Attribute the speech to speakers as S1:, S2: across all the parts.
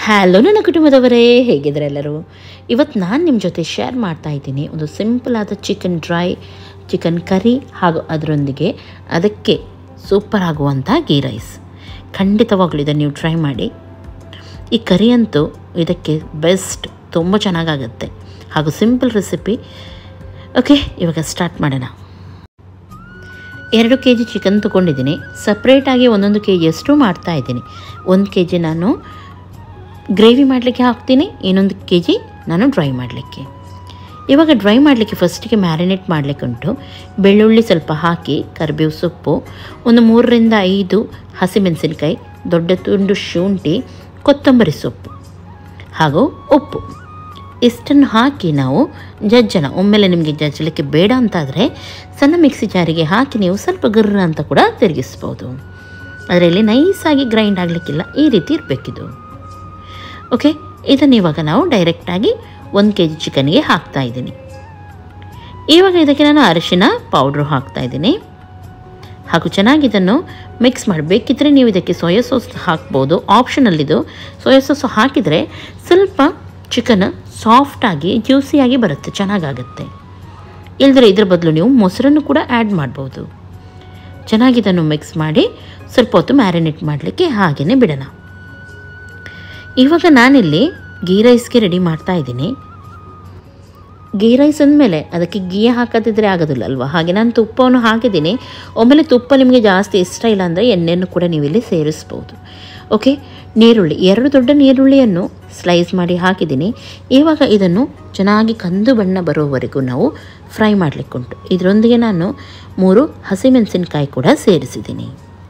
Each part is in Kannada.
S1: ಹ್ಯಾಲೋ ನನ್ನ ಕುಟುಂಬದವರೇ ಹೇಗಿದ್ದಾರೆ ಎಲ್ಲರೂ ಇವತ್ತು ನಾನು ನಿಮ್ಮ ಜೊತೆ ಶೇರ್ ಮಾಡ್ತಾ ಇದ್ದೀನಿ ಒಂದು ಸಿಂಪಲ್ ಆದ ಚಿಕನ್ ಡ್ರೈ ಚಿಕನ್ ಕರಿ ಹಾಗೂ ಅದರೊಂದಿಗೆ ಅದಕ್ಕೆ ಸೂಪರ್ ಆಗುವಂಥ ಗೀ ರೈಸ್ ಖಂಡಿತವಾಗ್ಲೂ ಇದನ್ನು ನೀವು ಟ್ರೈ ಮಾಡಿ ಈ ಕರಿ ಅಂತೂ ಇದಕ್ಕೆ ಬೆಸ್ಟ್ ತುಂಬ ಚೆನ್ನಾಗಾಗುತ್ತೆ ಹಾಗೂ ಸಿಂಪಲ್ ರೆಸಿಪಿ ಓಕೆ ಇವಾಗ ಸ್ಟಾರ್ಟ್ ಮಾಡೋಣ ಎರಡು ಕೆ ಜಿ ಚಿಕನ್ ತೊಗೊಂಡಿದ್ದೀನಿ ಸಪ್ರೇಟಾಗಿ ಒಂದೊಂದು ಕೆ ಜಿಯಷ್ಟು ಮಾಡ್ತಾ ಇದ್ದೀನಿ ಒಂದು ಕೆ ಜಿ ನಾನು ಗ್ರೇವಿ ಮಾಡಲಿಕ್ಕೆ ಹಾಕ್ತೀನಿ ಇನ್ನೊಂದು ಕೆ ಜಿ ನಾನು ಡ್ರೈ ಮಾಡಲಿಕ್ಕೆ ಇವಾಗ ಡ್ರೈ ಮಾಡಲಿಕ್ಕೆ ಫಸ್ಟಿಗೆ ಮ್ಯಾರಿನೇಟ್ ಮಾಡಲಿಕ್ಕೆ ಉಂಟು ಬೆಳ್ಳುಳ್ಳಿ ಸ್ವಲ್ಪ ಹಾಕಿ ಕರಿಬೇವು ಸೊಪ್ಪು ಒಂದು ಮೂರರಿಂದ ಐದು ಹಸಿಮೆಣಸಿನಕಾಯಿ ದೊಡ್ಡ ತುಂಡು ಶುಂಠಿ ಕೊತ್ತಂಬರಿ ಸೊಪ್ಪು ಹಾಗೂ ಉಪ್ಪು ಇಷ್ಟನ್ನು ಹಾಕಿ ನಾವು ಜಜ್ಜನ ಒಮ್ಮೆಲೆ ನಿಮಗೆ ಜಜ್ಜಲಿಕ್ಕೆ ಬೇಡ ಅಂತಾದರೆ ಸಣ್ಣ ಮಿಕ್ಸಿ ಜಾರಿಗೆ ಹಾಕಿ ನೀವು ಸ್ವಲ್ಪ ಗರ್ರ ಅಂತ ಕೂಡ ತಿರುಗಿಸ್ಬೋದು ಅದರಲ್ಲಿ ನೈಸಾಗಿ ಗ್ರೈಂಡ್ ಆಗಲಿಕ್ಕಿಲ್ಲ ಈ ರೀತಿ ಇರಬೇಕಿದು ಓಕೆ ಇದನ್ನು ಇವಾಗ ನಾವು ಡೈರೆಕ್ಟಾಗಿ ಒಂದು ಕೆ ಜಿ ಚಿಕನ್ಗೆ ಹಾಕ್ತಾ ಇದ್ದೀನಿ ಇವಾಗ ಇದಕ್ಕೆ ನಾನು ಅರಿಶಿನ ಪೌಡ್ರು ಹಾಕ್ತಾ ಇದ್ದೀನಿ ಹಾಗೂ ಚೆನ್ನಾಗಿ ಇದನ್ನು ಮಿಕ್ಸ್ ಮಾಡಿ ಬೇಕಿದ್ದರೆ ನೀವು ಇದಕ್ಕೆ ಸೋಯಾ ಸಾಸ್ ಹಾಕ್ಬೋದು ಆಪ್ಷನಲ್ಲಿದು ಸೋಯಾ ಸಾಸ್ ಹಾಕಿದರೆ ಸ್ವಲ್ಪ ಚಿಕನ್ ಸಾಫ್ಟಾಗಿ ಜ್ಯೂಸಿಯಾಗಿ ಬರುತ್ತೆ ಚೆನ್ನಾಗಾಗುತ್ತೆ ಇಲ್ಲದ್ರೆ ಇದ್ರ ಬದಲು ನೀವು ಮೊಸರನ್ನು ಕೂಡ ಆ್ಯಡ್ ಮಾಡ್ಬೋದು ಚೆನ್ನಾಗಿ ಇದನ್ನು ಮಿಕ್ಸ್ ಮಾಡಿ ಸ್ವಲ್ಪ ಹೊತ್ತು ಮ್ಯಾರಿನೇಟ್ ಮಾಡಲಿಕ್ಕೆ ಹಾಗೆಯೇ ಬಿಡೋಣ ಇವಾಗ ನಾನಿಲ್ಲಿ ಗೀ ರೈಸ್ಗೆ ರೆಡಿ ಮಾಡ್ತಾ ಇದ್ದೀನಿ ಗೀ ರೈಸ್ ಅಂದಮೇಲೆ ಅದಕ್ಕೆ ಗೀ ಹಾಕದಿದ್ರೆ ಆಗೋದಿಲ್ಲ ಅಲ್ವಾ ಹಾಗೆ ನಾನು ತುಪ್ಪವನ್ನು ಹಾಕಿದ್ದೀನಿ ಒಮ್ಮೆಲೆ ತುಪ್ಪ ನಿಮಗೆ ಜಾಸ್ತಿ ಇಷ್ಟ ಇಲ್ಲ ಅಂದರೆ ಎಣ್ಣೆಯನ್ನು ಕೂಡ ನೀವು ಇಲ್ಲಿ ಸೇರಿಸ್ಬೋದು ಓಕೆ ನೀರುಳ್ಳಿ ಎರಡು ದೊಡ್ಡ ನೀರುಳ್ಳಿಯನ್ನು ಸ್ಲೈಸ್ ಮಾಡಿ ಹಾಕಿದ್ದೀನಿ ಇವಾಗ ಇದನ್ನು ಚೆನ್ನಾಗಿ ಕಂದು ಬಣ್ಣ ಬರೋವರೆಗೂ ನಾವು ಫ್ರೈ ಮಾಡಲಿಕ್ಕುಂಟು ಇದರೊಂದಿಗೆ ನಾನು ಮೂರು ಹಸಿಮೆಣಸಿನಕಾಯಿ ಕೂಡ ಸೇರಿಸಿದ್ದೀನಿ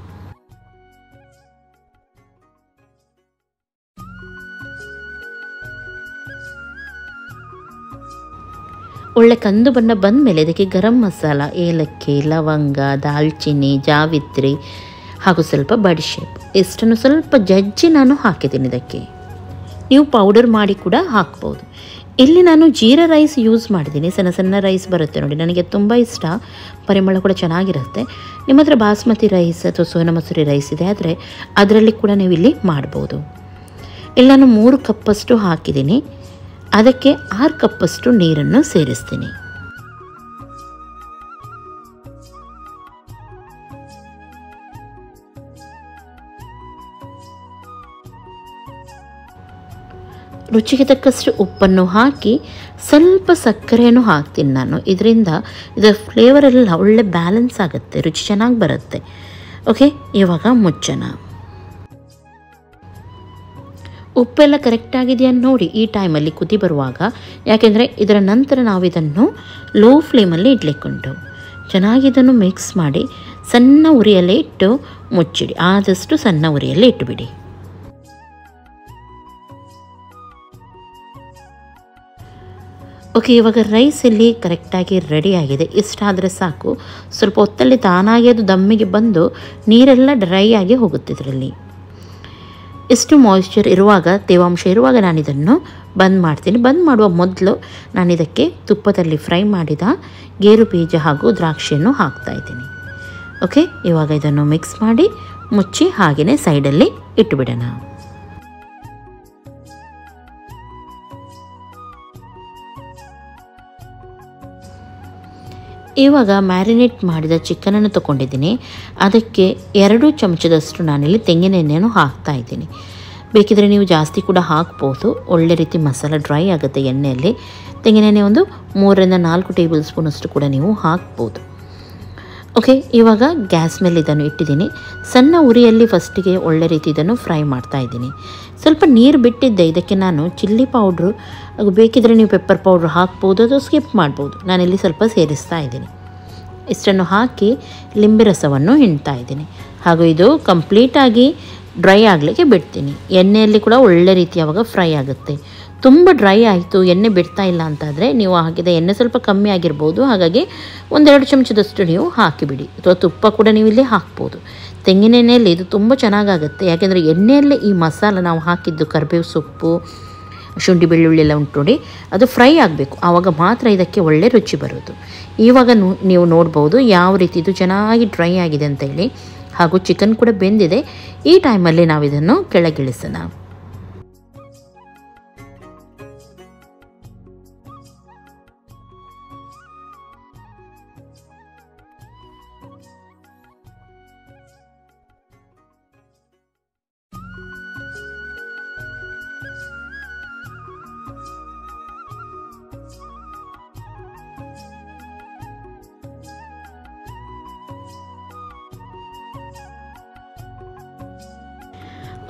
S1: ಒಳ್ಳೆ ಕಂದು ಬಣ್ಣ ಬಂದ ಮೇಲೆ ಇದಕ್ಕೆ ಗರಂ ಮಸಾಲ ಏಲಕ್ಕಿ ಲವಂಗ ದಾಲ್ಚಿನ್ನಿ ಜಾವಿತ್ರಿ ಹಾಗೂ ಸ್ವಲ್ಪ ಬಡಿಶೇಪ್ ಇಷ್ಟನ್ನು ಸ್ವಲ್ಪ ಜಜ್ಜಿ ನಾನು ಹಾಕಿದ್ದೀನಿ ಇದಕ್ಕೆ ನೀವು ಪೌಡರ್ ಮಾಡಿ ಕೂಡ ಹಾಕ್ಬೋದು ಇಲ್ಲಿ ನಾನು ಜೀರಾ ರೈಸ್ ಯೂಸ್ ಮಾಡಿದ್ದೀನಿ ಸಣ್ಣ ಸಣ್ಣ ರೈಸ್ ಬರುತ್ತೆ ನೋಡಿ ನನಗೆ ತುಂಬ ಇಷ್ಟ ಪರಿಮಳ ಕೂಡ ಚೆನ್ನಾಗಿರುತ್ತೆ ನಿಮ್ಮ ಹತ್ರ ಬಾಸ್ಮತಿ ರೈಸ್ ಅಥವಾ ಸೋನಾ ಮಸೂರಿ ರೈಸ್ ಇದೆ ಆದರೆ ಅದರಲ್ಲಿ ಕೂಡ ನೀವು ಇಲ್ಲಿ ಮಾಡ್ಬೋದು ಇಲ್ಲಿ ನಾನು ಮೂರು ಕಪ್ಪಷ್ಟು ಹಾಕಿದ್ದೀನಿ ಅದಕ್ಕೆ ಆರು ಕಪ್ಪಷ್ಟು ನೀರನ್ನು ಸೇರಿಸ್ತೀನಿ ರುಚಿಗೆ ತಕ್ಕಷ್ಟು ಉಪ್ಪನ್ನು ಹಾಕಿ ಸ್ವಲ್ಪ ಸಕ್ಕರೆಯನ್ನು ಹಾಕ್ತೀನಿ ನಾನು ಇದರಿಂದ ಇದರ ಫ್ಲೇವರ್ ಎಲ್ಲ ಒಳ್ಳೆ ಬ್ಯಾಲೆನ್ಸ್ ಆಗುತ್ತೆ ರುಚಿ ಚೆನ್ನಾಗಿ ಬರುತ್ತೆ ಓಕೆ ಇವಾಗ ಮುಚ್ಚೋಣ ಉಪ್ಪೆಲ್ಲ ಕರೆಕ್ಟಾಗಿದೆಯಾ ನೋಡಿ ಈ ಟೈಮಲ್ಲಿ ಕುದಿ ಬರುವಾಗ ಯಾಕೆಂದರೆ ಇದರ ನಂತರ ನಾವು ಇದನ್ನು ಲೋ ಫ್ಲೇಮಲ್ಲಿ ಇಡಲಿಕ್ಕುಂಟು ಚೆನ್ನಾಗಿ ಇದನ್ನು ಮಿಕ್ಸ್ ಮಾಡಿ ಸಣ್ಣ ಉರಿಯಲ್ಲೇ ಇಟ್ಟು ಮುಚ್ಚಿಡಿ ಆದಷ್ಟು ಸಣ್ಣ ಉರಿಯಲ್ಲೇ ಇಟ್ಟುಬಿಡಿ ಓಕೆ ಇವಾಗ ರೈಸ್ ಇಲ್ಲಿ ಕರೆಕ್ಟಾಗಿ ರೆಡಿ ಆಗಿದೆ ಇಷ್ಟಾದರೆ ಸಾಕು ಸ್ವಲ್ಪ ಹೊತ್ತಲ್ಲಿ ತಾನಾಗಿ ಅದು ದಮ್ಮಿಗೆ ಬಂದು ನೀರೆಲ್ಲ ಡ್ರೈ ಆಗಿ ಹೋಗುತ್ತೆ ಇದರಲ್ಲಿ ಎಷ್ಟು ಮಾಯಿಶ್ಚರ್ ಇರುವಾಗ ತೇವಾಂಶ ಇರುವಾಗ ನಾನು ಇದನ್ನು ಬಂದ್ ಮಾಡ್ತೀನಿ ಬಂದ್ ಮಾಡುವ ಮೊದಲು ನಾನು ಇದಕ್ಕೆ ತುಪ್ಪದಲ್ಲಿ ಫ್ರೈ ಮಾಡಿದ ಗೇರು ಬೀಜ ಹಾಗೂ ದ್ರಾಕ್ಷಿಯನ್ನು ಹಾಕ್ತಾ ಇದ್ದೀನಿ ಓಕೆ ಇವಾಗ ಇದನ್ನು ಮಿಕ್ಸ್ ಮಾಡಿ ಮುಚ್ಚಿ ಹಾಗೆಯೇ ಸೈಡಲ್ಲಿ ಇಟ್ಟುಬಿಡೋಣ ಇವಾಗ ಮ್ಯಾರಿನೇಟ್ ಮಾಡಿದ ಚಿಕನನ್ನು ತೊಗೊಂಡಿದ್ದೀನಿ ಅದಕ್ಕೆ ಎರಡು ಚಮಚದಷ್ಟು ನಾನಿಲ್ಲಿ ತೆಂಗಿನೆಣ್ಣೆಯನ್ನು ಹಾಕ್ತಾ ಇದ್ದೀನಿ ಬೇಕಿದ್ರೆ ನೀವು ಜಾಸ್ತಿ ಕೂಡ ಹಾಕ್ಬೋದು ಒಳ್ಳೆ ರೀತಿ ಮಸಾಲ ಡ್ರೈ ಆಗುತ್ತೆ ಎಣ್ಣೆಯಲ್ಲಿ ತೆಂಗಿನೆಣ್ಣೆ ಒಂದು ಮೂರರಿಂದ ನಾಲ್ಕು ಟೇಬಲ್ ಸ್ಪೂನಷ್ಟು ಕೂಡ ನೀವು ಹಾಕ್ಬೋದು ಓಕೆ ಇವಾಗ ಗ್ಯಾಸ್ ಮೇಲೆ ಇದನ್ನು ಇಟ್ಟಿದ್ದೀನಿ ಸಣ್ಣ ಉರಿಯಲ್ಲಿ ಫಸ್ಟಿಗೆ ಒಳ್ಳೆ ರೀತಿ ಇದನ್ನು ಫ್ರೈ ಮಾಡ್ತಾ ಇದ್ದೀನಿ ಸ್ವಲ್ಪ ನೀರು ಬಿಟ್ಟಿದ್ದೆ ಇದಕ್ಕೆ ನಾನು ಚಿಲ್ಲಿ ಪೌಡ್ರು ಬೇಕಿದ್ರೆ ನೀವು ಪೆಪ್ಪರ್ ಪೌಡ್ರ್ ಹಾಕ್ಬೋದು ಅದು ಸ್ಕಿಪ್ ಮಾಡ್ಬೋದು ನಾನಿಲ್ಲಿ ಸ್ವಲ್ಪ ಸೇರಿಸ್ತಾ ಇದ್ದೀನಿ ಇಷ್ಟನ್ನು ಹಾಕಿ ಲಿಂಬೆ ರಸವನ್ನು ಹಿಂಡ್ತಾ ಇದ್ದೀನಿ ಹಾಗೂ ಇದು ಕಂಪ್ಲೀಟಾಗಿ ಡ್ರೈ ಆಗಲಿಕ್ಕೆ ಬಿಡ್ತೀನಿ ಎಣ್ಣೆಯಲ್ಲಿ ಕೂಡ ಒಳ್ಳೆ ರೀತಿ ಆವಾಗ ಫ್ರೈ ಆಗುತ್ತೆ ತುಂಬ ಡ್ರೈ ಆಯಿತು ಎಣ್ಣೆ ಬಿಡ್ತಾ ಇಲ್ಲ ಅಂತಾದರೆ ನೀವು ಹಾಕಿದ ಎಣ್ಣೆ ಸ್ವಲ್ಪ ಕಮ್ಮಿ ಆಗಿರ್ಬೋದು ಹಾಗಾಗಿ ಒಂದೆರಡು ಚಮಚದಷ್ಟು ನೀವು ಹಾಕಿಬಿಡಿ ಅಥವಾ ತುಪ್ಪ ಕೂಡ ನೀವು ಇಲ್ಲಿ ಹಾಕ್ಬೋದು ತೆಂಗಿನ ಎಣ್ಣೆಯಲ್ಲಿ ಇದು ತುಂಬ ಚೆನ್ನಾಗಾಗುತ್ತೆ ಯಾಕೆಂದರೆ ಎಣ್ಣೆಯಲ್ಲೇ ಈ ಮಸಾಲ ನಾವು ಹಾಕಿದ್ದು ಕರಿಬೇವು ಸೊಪ್ಪು ಶುಂಠಿ ಬೆಳ್ಳುಳ್ಳಿ ಎಲ್ಲ ಉಂಟು ನೋಡಿ ಅದು ಫ್ರೈ ಆಗಬೇಕು ಆವಾಗ ಮಾತ್ರ ಇದಕ್ಕೆ ಒಳ್ಳೆ ರುಚಿ ಬರೋದು ಇವಾಗ ನೀವು ನೋಡ್ಬೋದು ಯಾವ ರೀತಿ ಇದು ಚೆನ್ನಾಗಿ ಡ್ರೈ ಆಗಿದೆ ಅಂತ ಹೇಳಿ ಹಾಗೂ ಚಿಕನ್ ಕೂಡ ಬೆಂದಿದೆ ಈ ಟೈಮಲ್ಲಿ ನಾವು ಇದನ್ನು ಕೆಳಗಿಳಿಸೋಣ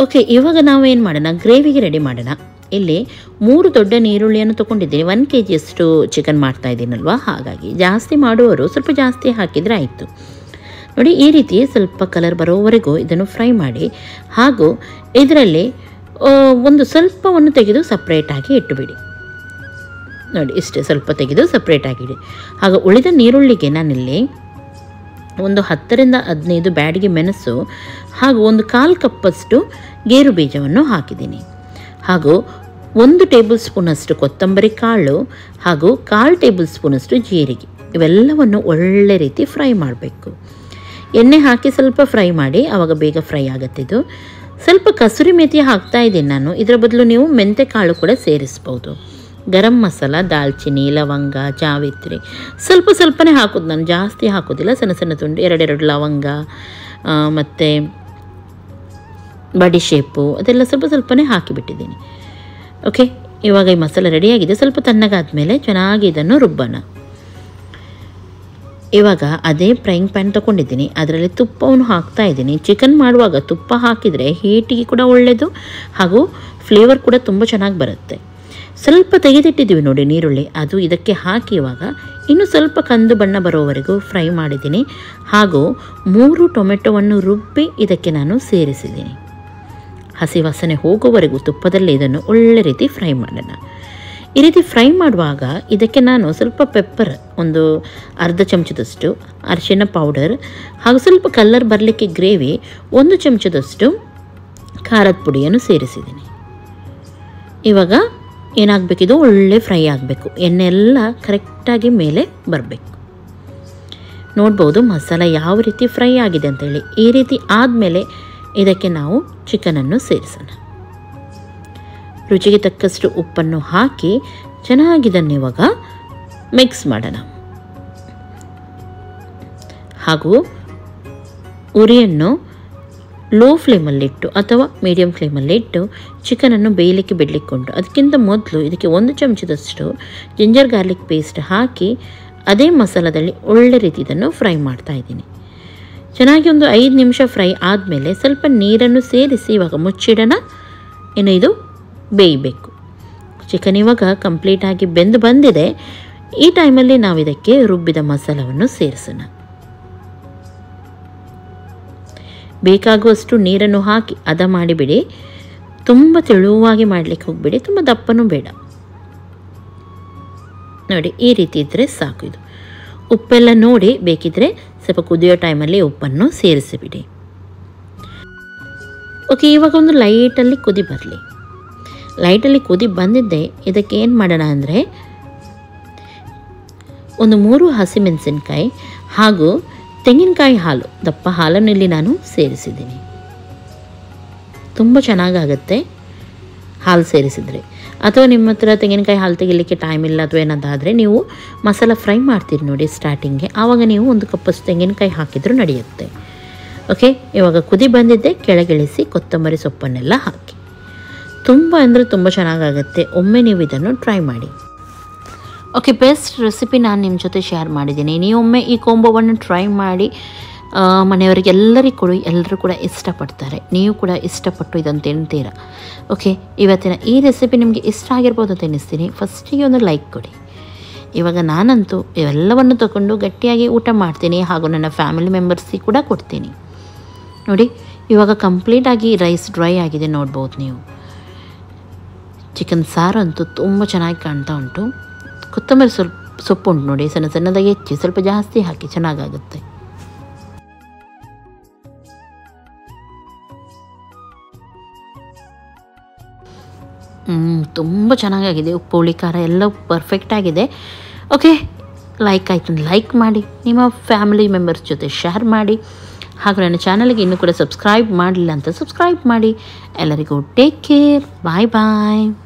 S1: ಓಕೆ ಇವಾಗ ನಾವು ಏನು ಮಾಡೋಣ ಗ್ರೇವಿಗೆ ರೆಡಿ ಮಾಡೋಣ ಇಲ್ಲಿ ಮೂರು ದೊಡ್ಡ ನೀರುಳ್ಳಿಯನ್ನು ತೊಗೊಂಡಿದ್ದೀನಿ ಒನ್ ಕೆ ಜಿಯಷ್ಟು ಚಿಕನ್ ಮಾಡ್ತಾ ಇದ್ದೀನಲ್ವ ಹಾಗಾಗಿ ಜಾಸ್ತಿ ಮಾಡುವವರು ಸ್ವಲ್ಪ ಜಾಸ್ತಿ ಹಾಕಿದರೆ ಆಯಿತು ನೋಡಿ ಈ ರೀತಿ ಸ್ವಲ್ಪ ಕಲರ್ ಬರೋವರೆಗೂ ಇದನ್ನು ಫ್ರೈ ಮಾಡಿ ಹಾಗೂ ಇದರಲ್ಲಿ ಆ, ಒಂದು ಸ್ವಲ್ಪವನ್ನು ತೆಗೆದು ಸಪ್ರೇಟಾಗಿ ಇಟ್ಟುಬಿಡಿ ನೋಡಿ ಇಷ್ಟೇ ಸ್ವಲ್ಪ ತೆಗೆದು ಸಪ್ರೇಟಾಗಿಡಿ ಹಾಗೂ ಉಳಿದ ನೀರುಳ್ಳಿಗೆ ನಾನಿಲ್ಲಿ ಒಂದು ಹತ್ತರಿಂದ ಹದಿನೈದು ಬ್ಯಾಡಿಗೆ ಮೆಣಸು ಹಾಗೂ ಒಂದು ಕಾಲು ಕಪ್ಪಷ್ಟು ಗೇರು ಬೀಜವನ್ನು ಹಾಕಿದ್ದೀನಿ ಹಾಗೂ ಒಂದು ಟೇಬಲ್ ಸ್ಪೂನಷ್ಟು ಕೊತ್ತಂಬರಿ ಕಾಳು ಹಾಗೂ ಕಾಲು ಟೇಬಲ್ ಸ್ಪೂನಷ್ಟು ಜೀರಿಗೆ ಇವೆಲ್ಲವನ್ನು ಒಳ್ಳೆ ರೀತಿ ಫ್ರೈ ಮಾಡಬೇಕು ಎಣ್ಣೆ ಹಾಕಿ ಸ್ವಲ್ಪ ಫ್ರೈ ಮಾಡಿ ಆವಾಗ ಬೇಗ ಫ್ರೈ ಆಗುತ್ತಿದ್ದು ಸ್ವಲ್ಪ ಕಸೂರಿ ಮೇಥಿ ಹಾಕ್ತಾ ಇದ್ದೀನಿ ನಾನು ಇದರ ಬದಲು ನೀವು ಮೆಂತೆ ಕಾಳು ಕೂಡ ಸೇರಿಸ್ಬೋದು ಗರಂ ಮಸಾಲ ದಾಲ್ಚಿನ್ನಿ ಲವಂಗ ಜಾವಿತ್ರಿ ಸ್ವಲ್ಪ ಸ್ವಲ್ಪನೇ ಹಾಕೋದು ನಾನು ಜಾಸ್ತಿ ಹಾಕೋದಿಲ್ಲ ಸಣ್ಣ ಸಣ್ಣ ತುಂಡು ಎರಡೆರಡು ಲವಂಗ ಮತ್ತು ಬಡಿ ಶೇಪು ಅದೆಲ್ಲ ಸ್ವಲ್ಪ ಸ್ವಲ್ಪನೇ ಹಾಕಿಬಿಟ್ಟಿದ್ದೀನಿ ಓಕೆ ಇವಾಗ ಈ ಮಸಾಲೆ ರೆಡಿಯಾಗಿದೆ ಸ್ವಲ್ಪ ತಣ್ಣಗಾದ್ಮೇಲೆ ಚೆನ್ನಾಗಿ ಇದನ್ನು ರುಬ್ಬೋಣ ಇವಾಗ ಅದೇ ಫ್ರೈಯಿಂಗ್ ಪ್ಯಾನ್ ತೊಗೊಂಡಿದ್ದೀನಿ ಅದರಲ್ಲಿ ತುಪ್ಪವನ್ನು ಹಾಕ್ತಾ ಇದ್ದೀನಿ ಚಿಕನ್ ಮಾಡುವಾಗ ತುಪ್ಪ ಹಾಕಿದರೆ ಹೀಟಿಗೆ ಕೂಡ ಒಳ್ಳೆಯದು ಹಾಗೂ ಫ್ಲೇವರ್ ಕೂಡ ತುಂಬ ಚೆನ್ನಾಗಿ ಬರುತ್ತೆ ಸ್ವಲ್ಪ ತೆಗೆದಿಟ್ಟಿದ್ದೀವಿ ನೋಡಿ ನೀರುಳ್ಳಿ ಅದು ಇದಕ್ಕೆ ಹಾಕಿ ಇವಾಗ ಇನ್ನು ಸ್ವಲ್ಪ ಕಂದು ಬಣ್ಣ ಬರೋವರೆಗೂ ಫ್ರೈ ಮಾಡಿದ್ದೀನಿ ಹಾಗೂ ಮೂರು ಟೊಮೆಟೊವನ್ನು ರುಬ್ಬಿ ಇದಕ್ಕೆ ನಾನು ಸೇರಿಸಿದ್ದೀನಿ ಹಸಿ ವಾಸನೆ ಹೋಗುವವರೆಗೂ ತುಪ್ಪದಲ್ಲಿ ಇದನ್ನು ಒಳ್ಳೆ ರೀತಿ ಫ್ರೈ ಮಾಡೋಣ ಈ ರೀತಿ ಫ್ರೈ ಮಾಡುವಾಗ ಇದಕ್ಕೆ ನಾನು ಸ್ವಲ್ಪ ಪೆಪ್ಪರ್ ಒಂದು ಅರ್ಧ ಚಮಚದಷ್ಟು ಅರಿಶಿಣ ಪೌಡರ್ ಹಾಗೂ ಸ್ವಲ್ಪ ಕಲ್ಲರ್ ಬರಲಿಕ್ಕೆ ಗ್ರೇವಿ ಒಂದು ಚಮಚದಷ್ಟು ಖಾರದ ಪುಡಿಯನ್ನು ಸೇರಿಸಿದ್ದೀನಿ ಇವಾಗ ಏನಾಗಬೇಕಿದು ಒಳ್ಳೆ ಫ್ರೈ ಆಗಬೇಕು ಎಣ್ಣೆ ಎಲ್ಲ ಕರೆಕ್ಟಾಗಿ ಮೇಲೆ ಬರಬೇಕು ನೋಡ್ಬೋದು ಮಸಾಲ ಯಾವ ರೀತಿ ಫ್ರೈ ಆಗಿದೆ ಅಂತೇಳಿ ಈ ರೀತಿ ಆದಮೇಲೆ ಇದಕ್ಕೆ ನಾವು ಚಿಕನನ್ನು ಸೇರಿಸೋಣ ರುಚಿಗೆ ತಕ್ಕಷ್ಟು ಉಪ್ಪನ್ನು ಹಾಕಿ ಚೆನ್ನಾಗಿದನ್ನು ಇವಾಗ ಮಿಕ್ಸ್ ಮಾಡೋಣ ಹಾಗೂ ಉರಿಯನ್ನು ಲೋ ಫ್ಲೇಮಲ್ಲಿಟ್ಟು ಅಥವಾ ಮೀಡಿಯಮ್ ಫ್ಲೇಮಲ್ಲಿಟ್ಟು ಚಿಕನನ್ನು ಬೇಯಲಿಕ್ಕೆ ಬಿಡಲಿಕ್ಕುಂಟು ಅದಕ್ಕಿಂತ ಮೊದಲು ಇದಕ್ಕೆ ಒಂದು ಚಮಚದಷ್ಟು ಜಿಂಜರ್ ಗಾರ್ಲಿಕ್ ಪೇಸ್ಟ್ ಹಾಕಿ ಅದೇ ಮಸಾಲದಲ್ಲಿ ಒಳ್ಳೆ ರೀತಿ ಇದನ್ನು ಫ್ರೈ ಮಾಡ್ತಾ ಇದ್ದೀನಿ ಚೆನ್ನಾಗಿ ಒಂದು ಐದು ನಿಮಿಷ ಫ್ರೈ ಆದಮೇಲೆ ಸ್ವಲ್ಪ ನೀರನ್ನು ಸೇರಿಸಿ ಇವಾಗ ಮುಚ್ಚಿಡೋಣ ಇನ್ನು ಇದು ಬೇಯಬೇಕು ಚಿಕನ್ ಇವಾಗ ಕಂಪ್ಲೀಟಾಗಿ ಬೆಂದು ಬಂದಿದೆ ಈ ಟೈಮಲ್ಲಿ ನಾವು ಇದಕ್ಕೆ ರುಬ್ಬಿದ ಮಸಾಲವನ್ನು ಸೇರಿಸೋಣ ಬೇಕಾಗುವಷ್ಟು ನೀರನ್ನು ಹಾಕಿ ಹದ ಮಾಡಿಬಿಡಿ ತುಂಬ ತೆಳುವಾಗಿ ಮಾಡಲಿಕ್ಕೆ ಹೋಗಬೇಡಿ ತುಂಬ ದಪ್ಪನೂ ಬೇಡ ನೋಡಿ ಈ ರೀತಿ ಇದ್ದರೆ ಸಾಕು ಇದು ಉಪ್ಪೆಲ್ಲ ನೋಡಿ ಬೇಕಿದ್ರೆ ಸ್ವಲ್ಪ ಕುದಿಯೋ ಟೈಮಲ್ಲಿ ಉಪ್ಪನ್ನು ಸೇರಿಸಿಬಿಡಿ ಓಕೆ ಇವಾಗ ಒಂದು ಲೈಟಲ್ಲಿ ಕುದಿ ಬರಲಿ ಲೈಟಲ್ಲಿ ಕುದಿ ಬಂದಿದ್ದೆ ಇದಕ್ಕೆ ಏನು ಮಾಡೋಣ ಅಂದರೆ ಒಂದು ಮೂರು ಹಸಿಮೆಣಸಿನ್ಕಾಯಿ ಹಾಗೂ ತೆಂಗಿನಕಾಯಿ ಹಾಲು ದಪ್ಪ ಹಾಲನ್ನು ಇಲ್ಲಿ ನಾನು ಸೇರಿಸಿದ್ದೀನಿ ತುಂಬ ಚೆನ್ನಾಗಾಗುತ್ತೆ ಹಾಲು ಸೇರಿಸಿದರೆ ಅಥವಾ ನಿಮ್ಮ ಹತ್ರ ತೆಂಗಿನಕಾಯಿ ಹಾಲು ತೆಗಿಲಿಕ್ಕೆ ಟೈಮ್ ಇಲ್ಲ ಅಥವಾ ಏನಾದಾದರೆ ನೀವು ಮಸಾಲ ಫ್ರೈ ಮಾಡ್ತೀರಿ ನೋಡಿ ಸ್ಟಾರ್ಟಿಂಗ್ಗೆ ಆವಾಗ ನೀವು ಒಂದು ಕಪ್ಪಷ್ಟು ತೆಂಗಿನಕಾಯಿ ಹಾಕಿದರೂ ನಡೆಯುತ್ತೆ ಓಕೆ ಇವಾಗ ಕುದಿ ಬಂದಿದ್ದೆ ಕೆಳಗಿಳಿಸಿ ಕೊತ್ತಂಬರಿ ಸೊಪ್ಪನ್ನೆಲ್ಲ ಹಾಕಿ ತುಂಬ ಅಂದರೆ ತುಂಬ ಚೆನ್ನಾಗಾಗುತ್ತೆ ಒಮ್ಮೆ ನೀವು ಇದನ್ನು ಟ್ರೈ ಮಾಡಿ ಓಕೆ ಬೆಸ್ಟ್ ರೆಸಿಪಿ ನಾನು ನಿಮ್ಮ ಜೊತೆ ಶೇರ್ ಮಾಡಿದ್ದೀನಿ ನೀವೊಮ್ಮೆ ಈ ಕೊಂಬೋವನ್ನು ಟ್ರೈ ಮಾಡಿ ಆ, ಮನೆಯವರಿಗೆಲ್ಲರಿಗೂ ಕೊಡಿ ಎಲ್ಲರೂ ಕೂಡ ಇಷ್ಟಪಡ್ತಾರೆ ನೀವು ಕೂಡ ಇಷ್ಟಪಟ್ಟು ಇದನ್ನು ತಿಂತೀರ ಓಕೆ ಇವತ್ತಿನ ಈ ರೆಸಿಪಿ ನಿಮಗೆ ಇಷ್ಟ ಆಗಿರ್ಬೋದು ಅಂತ ಎನಿಸ್ತೀನಿ ಫಸ್ಟಿಗೆ ಒಂದು ಲೈಕ್ ಕೊಡಿ ಇವಾಗ ನಾನಂತೂ ಇವೆಲ್ಲವನ್ನು ತಗೊಂಡು ಗಟ್ಟಿಯಾಗಿ ಊಟ ಮಾಡ್ತೀನಿ ಹಾಗೂ ನನ್ನ ಫ್ಯಾಮಿಲಿ ಮೆಂಬರ್ಸಿಗೆ ಕೂಡ ಕೊಡ್ತೀನಿ ನೋಡಿ ಇವಾಗ ಕಂಪ್ಲೀಟಾಗಿ ರೈಸ್ ಡ್ರೈ ಆಗಿದೆ ನೋಡ್ಬೋದು ನೀವು ಚಿಕನ್ ಸಾರು ಅಂತೂ ತುಂಬ ಚೆನ್ನಾಗಿ ಕಾಣ್ತಾ ಉಂಟು ಕೊತ್ತಂಬರಿ ಸ್ವಲ್ಪ ಸೊಪ್ಪು ಉಂಟು ನೋಡಿ ಸಣ್ಣ ಸಣ್ಣದಾಗಿ ಹೆಚ್ಚಿ ಸ್ವಲ್ಪ ಜಾಸ್ತಿ ಹಾಕಿ ಚೆನ್ನಾಗಾಗುತ್ತೆ ಹ್ಮ್, ತುಂಬ ಚೆನ್ನಾಗಾಗಿದೆ ಉಪ್ಪು ಹುಳಿ ಖಾರ ಎಲ್ಲ ಪರ್ಫೆಕ್ಟ್ ಆಗಿದೆ ಓಕೆ ಲೈಕ್ ಆಯಿತು ಲೈಕ್ ಮಾಡಿ ನಿಮ್ಮ ಫ್ಯಾಮಿಲಿ ಮೆಂಬರ್ಸ್ ಜೊತೆ ಶೇರ್ ಮಾಡಿ ಹಾಗೂ ನನ್ನ ಚಾನಲ್ಗೆ ಇನ್ನೂ ಕೂಡ ಸಬ್ಸ್ಕ್ರೈಬ್ ಮಾಡಲಿಲ್ಲ ಅಂತ ಸಬ್ಸ್ಕ್ರೈಬ್ ಮಾಡಿ ಎಲ್ಲರಿಗೂ ಟೇಕ್ ಕೇರ್ ಬಾಯ್ ಬಾಯ್